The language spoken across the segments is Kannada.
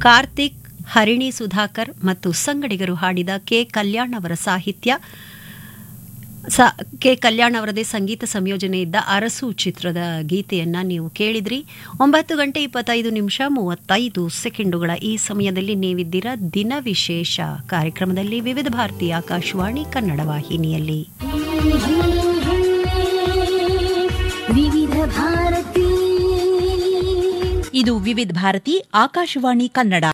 ಕಾರ್ತಿಕ್ ಹರಿಣಿ ಸುಧಾಕರ್ ಮತ್ತು ಸಂಗಡಿಗರು ಹಾಡಿದ ಕೆ ಕಲ್ಯಾಣ್ ಅವರ ಸಾಹಿತ್ಯ ಸ ಕೆ ಕಲ್ಯಾಣ್ ಅವರದೇ ಸಂಗೀತ ಸಂಯೋಜನೆ ಇದ್ದ ಅರಸು ಚಿತ್ರದ ಗೀತೆಯನ್ನ ನೀವು ಕೇಳಿದ್ರಿ ಒಂಬತ್ತು ಗಂಟೆ ಇಪ್ಪತ್ತೈದು ನಿಮಿಷ ಮೂವತ್ತೈದು ಸೆಕೆಂಡುಗಳ ಈ ಸಮಯದಲ್ಲಿ ನೀವಿದ್ದೀರ ದಿನ ವಿಶೇಷ ಕಾರ್ಯಕ್ರಮದಲ್ಲಿ ವಿವಿಧ ಭಾರತಿ ಆಕಾಶವಾಣಿ ಕನ್ನಡ ವಾಹಿನಿಯಲ್ಲಿ ವಿವಿಧ ಭಾರತಿ ಇದು ವಿವಿಧ ಭಾರತಿ ಆಕಾಶವಾಣಿ ಕನ್ನಡ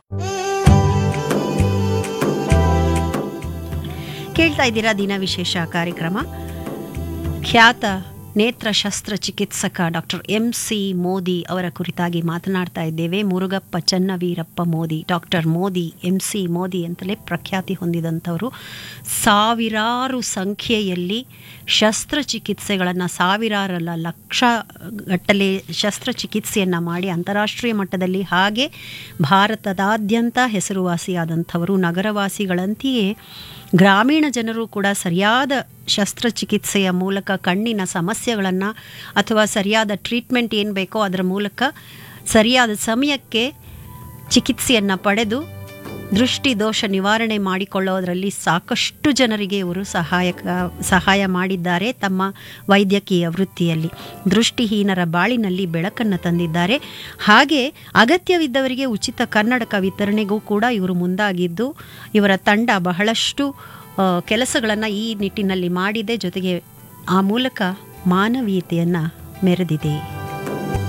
ಕೇಳ್ತಾ ಇದ್ದೀರಾ ದಿನ ವಿಶೇಷ ಕಾರ್ಯಕ್ರಮ ಖ್ಯಾತ ನೇತ್ರ ಶಸ್ತ್ರಚಿಕಿತ್ಸಕ ಡಾಕ್ಟರ್ ಎಂ ಸಿ ಮೋದಿ ಅವರ ಕುರಿತಾಗಿ ಮಾತನಾಡ್ತಾ ಇದ್ದೇವೆ Murugappa Channaveerappa Modi doctor Modi M C Modi ಅಂತಲೇ ಪ್ರಖ್ಯಾತಿ ಹೊಂದಿದಂಥವರು ಸಾವಿರಾರು ಸಂಖ್ಯೆಯಲ್ಲಿ ಶಸ್ತ್ರಚಿಕಿತ್ಸೆಗಳನ್ನು ಸಾವಿರಾರಲ್ಲ ಲಕ್ಷ ಗಟ್ಟಲೆ ಶಸ್ತ್ರಚಿಕಿತ್ಸೆಯನ್ನು ಮಾಡಿ ಅಂತಾರಾಷ್ಟ್ರೀಯ ಮಟ್ಟದಲ್ಲಿ ಹಾಗೆ ಭಾರತದಾದ್ಯಂತ ಹೆಸರುವಾಸಿಯಾದಂಥವರು ನಗರವಾಸಿಗಳಂತೆಯೇ ಗ್ರಾಮೀಣ ಜನರು ಕೂಡ ಸರಿಯಾದ ಶಸ್ತ್ರಚಿಕಿತ್ಸೆಯ ಮೂಲಕ ಕಣ್ಣಿನ ಸಮಸ್ಯೆಗಳನ್ನು ಅಥವಾ ಸರಿಯಾದ ಟ್ರೀಟ್ಮೆಂಟ್ ಏನು ಬೇಕೋ ಅದರ ಮೂಲಕ ಸರಿಯಾದ ಸಮಯಕ್ಕೆ ಚಿಕಿತ್ಸೆಯನ್ನು ಪಡೆದು ದೃಷ್ಟಿ ದೋಷ ನಿವಾರಣೆ ಮಾಡಿಕೊಳ್ಳೋದರಲ್ಲಿ ಸಾಕಷ್ಟು ಜನರಿಗೆ ಇವರು ಸಹಾಯಕ ಸಹಾಯ ಮಾಡಿದ್ದಾರೆ ತಮ್ಮ ವೈದ್ಯಕೀಯ ವೃತ್ತಿಯಲ್ಲಿ ದೃಷ್ಟಿಹೀನರ ಬಾಳಿನಲ್ಲಿ ಬೆಳಕನ್ನು ತಂದಿದ್ದಾರೆ ಹಾಗೆ ಅಗತ್ಯವಿದ್ದವರಿಗೆ ಉಚಿತ ಕನ್ನಡಕ ವಿತರಣೆಗೂ ಕೂಡ ಇವರು ಮುಂದಾಗಿದ್ದು ಇವರ ತಂಡ ಬಹಳಷ್ಟು ಕೆಲಸಗಳನ್ನು ಈ ನಿಟ್ಟಿನಲ್ಲಿ ಮಾಡಿದೆ ಜೊತೆಗೆ ಆ ಮೂಲಕ ಮಾನವೀಯತೆಯನ್ನು ಮೆರೆದಿದೆ